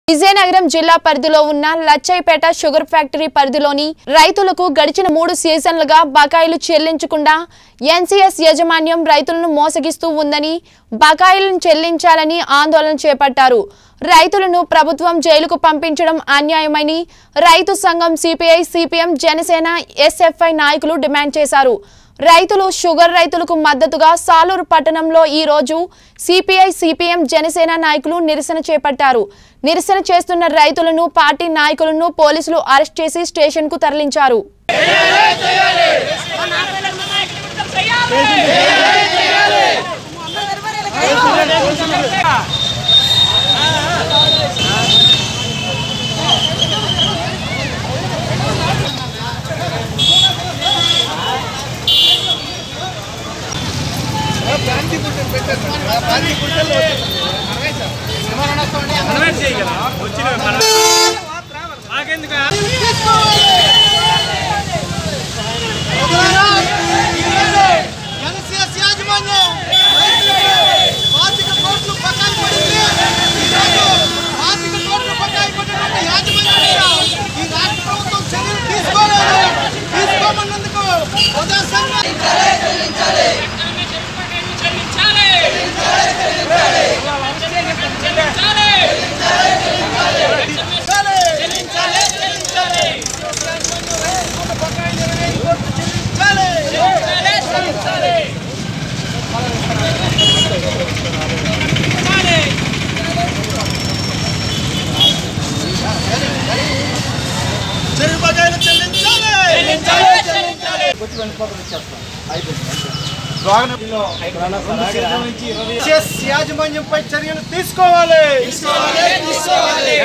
విజయనగరం జిల్లా పరిధిలో ఉన్న లచ్చైపేట షుగర్ ఫ్యాక్టరీ పరిధిలోని రైతులకు గడిచిన మూడు సీజన్లుగా బకాయిలు చెల్లించకుండా ఎన్సీఎస్ యాజమాన్యం రైతులను మోసగిస్తూ ఉందని బకాయిలను చెల్లించాలని ఆందోళన చేపట్టారు రైతులను ప్రభుత్వం జైలుకు పంపించడం అన్యాయమని రైతు సంఘం సిపిఐ సిపిఎం జనసేన ఎస్ఎఫ్ఐ నాయకులు డిమాండ్ చేశారు రైతులు షుగర్ రైతులకు మద్దతుగా సాలూరు పట్టణంలో ఈ రోజు సిపిఐ సిపిఎం జనసేన నాయకులు నిరసన చేపట్టారు నిరసన చేస్తున్న రైతులను పార్టీ నాయకులను పోలీసులు అరెస్ట్ చేసి స్టేషన్ కు తరలించారు మనమే చేయగలం వచ్చిన మనం మాకెందుకు ఎన్సీఎస్ యాజమాన్యం పాతిక కోట్లు బకాయి పడింది ఈరోజు పాతిక కోట్లు బకాయి పడినటువంటి యాజమాన్యం మీద ఈ రాష్ట్ర ప్రభుత్వం చర్యలు తీసుకోలేదు తీసుకోమన్నందుకు ప్రజా సంఘం చెరువు బకాయిలు చెల్లించాలి ఎన్సీఎస్ యాజమాన్యంపై చర్యలు తీసుకోవాలి